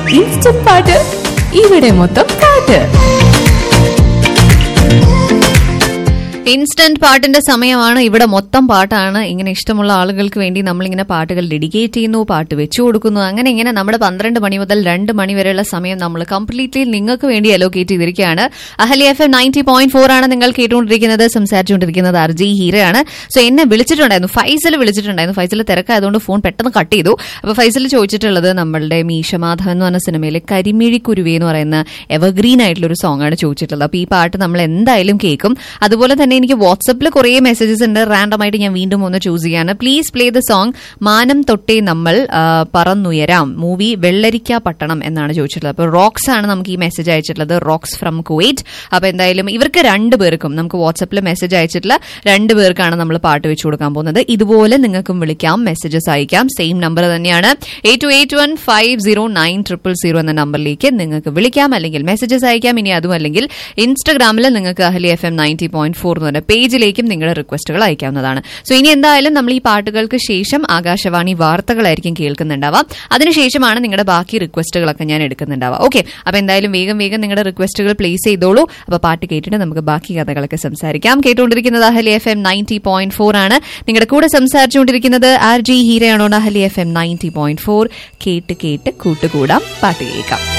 instant പാട്ട് ഇവിടെ മൊത്തം പാട്ട് ഇൻസ്റ്റന്റ് പാട്ടിന്റെ സമയമാണ് ഇവിടെ മൊത്തം പാട്ടാണ് ഇങ്ങനെ ഇഷ്ടമുള്ള ആളുകൾക്ക് വേണ്ടി നമ്മളിങ്ങനെ പാട്ടുകൾ ഡെഡിക്കേറ്റ് ചെയ്യുന്നു പാട്ട് വെച്ചു കൊടുക്കുന്നു അങ്ങനെ ഇങ്ങനെ നമ്മുടെ പന്ത്രണ്ട് മണി മുതൽ രണ്ട് മണി വരെയുള്ള സമയം നമ്മൾ കംപ്ലീറ്റ്ലി നിങ്ങൾക്ക് വേണ്ടി അലോക്കേറ്റ് ചെയ്തിരിക്കുകയാണ് Ahali F M ninety point four ആണ് നിങ്ങൾ കേട്ടുകൊണ്ടിരിക്കുന്നത് സംസാരിച്ചുകൊണ്ടിരിക്കുന്നത് അർജി ഹീരയാണ് സോ എന്നെ വിളിച്ചിട്ടുണ്ടായിരുന്നു ഫൈസൽ വിളിച്ചിട്ടുണ്ടായിരുന്നു ഫൈസൽ തിരക്കായതുകൊണ്ട് ഫോൺ പെട്ടെന്ന് കട്ട് ചെയ്തു അപ്പൊ ഫൈസൽ ചോദിച്ചിട്ടുള്ളത് നമ്മളുടെ മീശമാധവൻ എന്ന് പറഞ്ഞ സിനിമയിലെ കരിമിഴി കുരുവി എന്ന് പറയുന്ന എവർഗ്രീൻ ആയിട്ടുള്ള ഒരു സോങ് ആണ് ചോദിച്ചിട്ടുള്ളത് അപ്പൊ ഈ പാട്ട് നമ്മൾ എന്തായാലും കേൾക്കും അതുപോലെ തന്നെ എനിക്ക് വാട്സപ്പിൽ കുറേ മെസ്സേജസ് ഉണ്ട് റാൻഡം ആയിട്ട് ഞാൻ വീണ്ടും ഒന്ന് ചൂസ് ചെയ്യാണ് പ്ലീസ് പ്ലേ ദ സോങ് മാനം തൊട്ടേ നമ്മൾ ആ, പറന്നുയരാം മൂവി വെള്ളരിക്ക പട്ടണം എന്നാണ് ചോദിച്ചിട്ടുള്ളത് അപ്പോൾ റോക്സ് ആണ് നമുക്ക് ഈ മെസ്സേജ് അയച്ചിട്ടുള്ളത് റോക്സ് ഫ്രം കുവൈറ്റ് അപ്പോൾ എന്തായാലും ഇവർക്ക് രണ്ട് പേർക്കും നമുക്ക് വാട്സപ്പിൽ മെസ്സേജ് അയച്ചിട്ടുള്ള രണ്ട് പേർക്കാണ് നമ്മൾ പാട്ട് വെച്ചു കൊടുക്കാൻ പോകുന്നത് ഇതുപോലെ നിങ്ങൾക്കും വിളിക്കാം മെസ്സേജസ് അയക്കാം സെയിം നമ്പർ തന്നെയാണ് eight two eight one five zero nine triple zero എന്ന നമ്പറിലേക്ക് നിങ്ങൾക്ക് വിളിക്കാം അല്ലെങ്കിൽ മെസ്സേജസ് അയക്കാം ഇനി അതും അല്ലെങ്കിൽ ഇൻസ്റ്റഗ്രാമിൽ നിങ്ങൾക്ക് Ahali F M ninety point four എന്ന് പറഞ്ഞ പേജിലേക്കും നിങ്ങളുടെ റിക്വസ്റ്റുകൾ അയക്കാവുന്നതാണ് സോ ഇനി എന്തായാലും നമ്മൾ ഈ പാട്ടുകൾക്ക് ശേഷം ആകാശവാണി വാർത്തകളായിരിക്കും കേൾക്കുന്നുണ്ടാവാം അതിനുശേഷമാണ് നിങ്ങളുടെ ബാക്കി റിക്വസ്റ്റുകളൊക്കെ ഞാൻ എടുക്കുന്നുണ്ടാവാം ഓക്കെ അപ്പൊ എന്തായാലും വേഗം വേഗം നിങ്ങളുടെ റിക്വസ്റ്റുകൾ പ്ലേസ് ചെയ്തോളൂ അപ്പൊ പാട്ട് കേട്ടിട്ട് നമുക്ക് ബാക്കി കഥകളൊക്കെ സംസാരിക്കാം കേട്ടുകൊണ്ടിരിക്കുന്നത് Ahali F M ninety point four ആണ് നിങ്ങളുടെ കൂടെ സംസാരിച്ചുകൊണ്ടിരിക്കുന്നത് ആർ ജി ഹീരയാണോ Ahali F M ninety point four കേട്ട് കേട്ട് കൂട്ടുകൂടാം പാട്ട് കേൾക്കാം